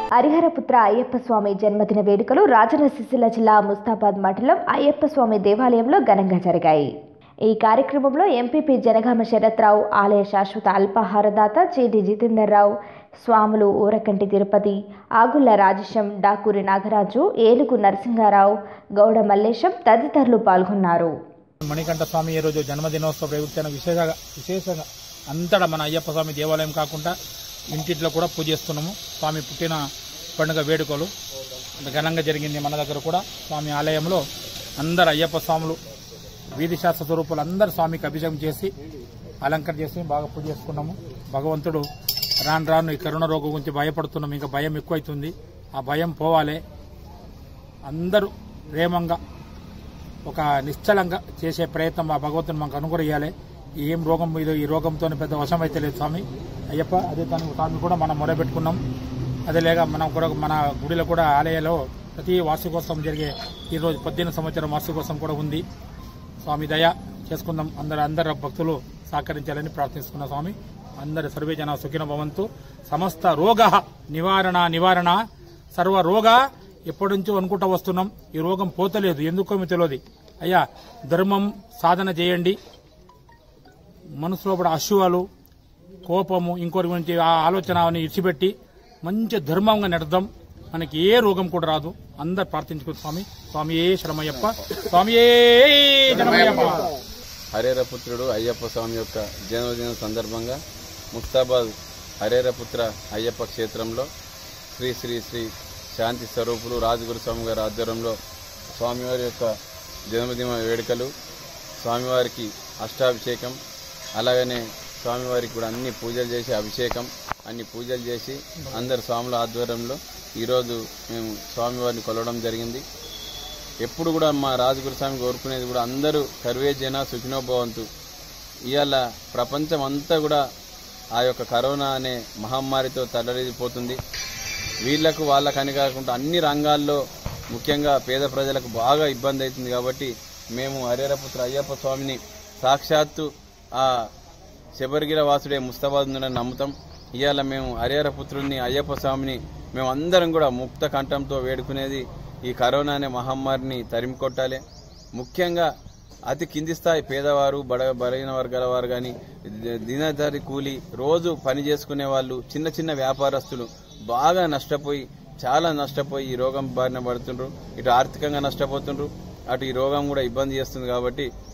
హరిహరపుత్ర అయ్యప్ప స్వామి జన్మదిన వేడుకలు రాజన్న సిరిసిల్ల జిల్లా ముస్తాబాద్ మండలం అయ్యప్ప స్వామి దేవాలయంలో ఘనంగా జరిగాయి ఈ కార్యక్రమంలో ఎంపీపీ జనగామ శరత్రావు ఆలయ శాశ్వత అల్పాహారదాత జీడి జితేందర్ రావు స్వాములు ఊరకంటి తిరుపతి ఆగుళ్ల రాజేశం డాకూరి నాగరాజు ఏలుగు నరసింహారావు గౌడ మల్లేశం తదితరులు పాల్గొన్నారు మణికంఠ స్వామి ఈ రోజు జన్మదినోత్సవ ప్రయుక్తన విశేషంగా విశేషంగా అంతటా మన అయ్యప్ప స్వామి దేవాలయం కాకుండా ఇంటిట్లో కూడా పూజ చేస్తున్నాము స్వామి పుట్టిన పండుగ వేడుకలు అంత ఘనంగా జరిగింది మన దగ్గర కూడా స్వామి ఆలయంలో అందరు అయ్యప్ప స్వాములు వీధి శాస్త్ర స్వరూపులు అందరు స్వామికి అభిషేకం చేసి అలంకరణ చేసి బాగా పూజ చేసుకున్నాము భగవంతుడు రాను రాను ఈ కరోనా రోగం గురించి భయపడుతున్నాం ఇంకా భయం ఎక్కువైతుంది ఆ భయం పోవాలి అందరూ ప్రేమంగా ఒక నిశ్చలంగా చేసే ప్రయత్నం ఆ భగవంతుని మనకు అనుగ్రహించాలి ఏం రోగం ఇది ఈ రోగంతో పెద్ద వశం అయితే లేదు స్వామి అయ్యప్ప అదే తను స్వామి కూడా మనం మొదలుపెట్టుకున్నాం అదే లేక మనం కూడా మన గుడిలో కూడా ఆలయంలో ప్రతి వార్షికోత్సవం జరిగే ఈ రోజు పద్దెనిమిది సంవత్సరం వార్షికోత్సవం కూడా ఉంది స్వామి దయ చేసుకుందాం అందరు అందరు భక్తులు సహకరించాలని ప్రార్థిస్తున్నాం స్వామి అందరి సర్వే జన సుఖిన భవంతు సమస్త రోగ నివారణ నివారణ సర్వ రోగ ఎప్పటి నుంచో అనుకుంటా వస్తున్నాం ఈ రోగం పోతలేదు ఎందుకో మీకు తెలియదు అయ్యా ధర్మం సాధన చేయండి మనసులో కూడా అశువాలు కోపము ఇంకోటి గురించి ఆ ఆలోచన అని ఇడిచిపెట్టి మంచి ధర్మంగా నడదాం మనకి ఏ రోగం కూడా రాదు అందరు ప్రార్థించుకో స్వామి స్వామి ఏ శరమయ్యప్ప స్వామి ఏ శరమయ్యప్ప హరేరపుత్రుడు అయ్యప్ప స్వామి యొక్క జన్మదినం సందర్భంగా ముస్తాబాద్ హరేరపుత్ర అయ్యప్ప క్షేత్రంలో శ్రీ శ్రీ శ్రీ శాంతి స్వరూపులు రాజగురు స్వామి గారి ఆధ్వర్యంలో స్వామివారి యొక్క జన్మదిన వేడుకలు స్వామివారికి అష్టాభిషేకం అలాగనే స్వామివారికి కూడా అన్ని పూజలు చేసి అభిషేకం అన్ని పూజలు చేసి అందరు స్వాముల ఆధ్వర్యంలో ఈరోజు మేము స్వామివారిని కొలవడం జరిగింది ఎప్పుడు కూడా మా రాజగురు స్వామి కోరుకునేది కూడా అందరూ సర్వే జన సుఖినోభవంతు ఇవాళ ప్రపంచం అంతా కూడా ఆ యొక్క కరోనా అనే మహమ్మారితో తల్లడిల్లిపోతుంది వీళ్లకు వాళ్ళకని కాకుండా అన్ని రంగాల్లో ముఖ్యంగా పేద ప్రజలకు బాగా ఇబ్బంది అవుతుంది కాబట్టి మేము హరిహరపుత్ర అయ్యప్ప స్వామిని సాక్షాత్తు ఆ శబరిగిర వాసుడే ముస్తాబాద్ ఉందని నమ్ముతాం ఇవాళ మేము హరిహరపుత్రుడిని అయ్యప్ప స్వామిని మేము అందరం కూడా ముక్త కంఠంతో వేడుకునేది ఈ కరోనా అనే మహమ్మారిని తరిమి కొట్టాలి ముఖ్యంగా అతి కింది స్థాయి పేదవారు బడ బలహీన వర్గాల వారు కానీ దినదరి కూలి రోజు పని చేసుకునే వాళ్ళు చిన్న చిన్న వ్యాపారస్తులు బాగా నష్టపోయి చాలా నష్టపోయి ఈ రోగం బారిన పడుతుండ్రు ఇటు ఆర్థికంగా నష్టపోతుండ్రు అటు ఈ రోగం కూడా ఇబ్బంది చేస్తుంది కాబట్టి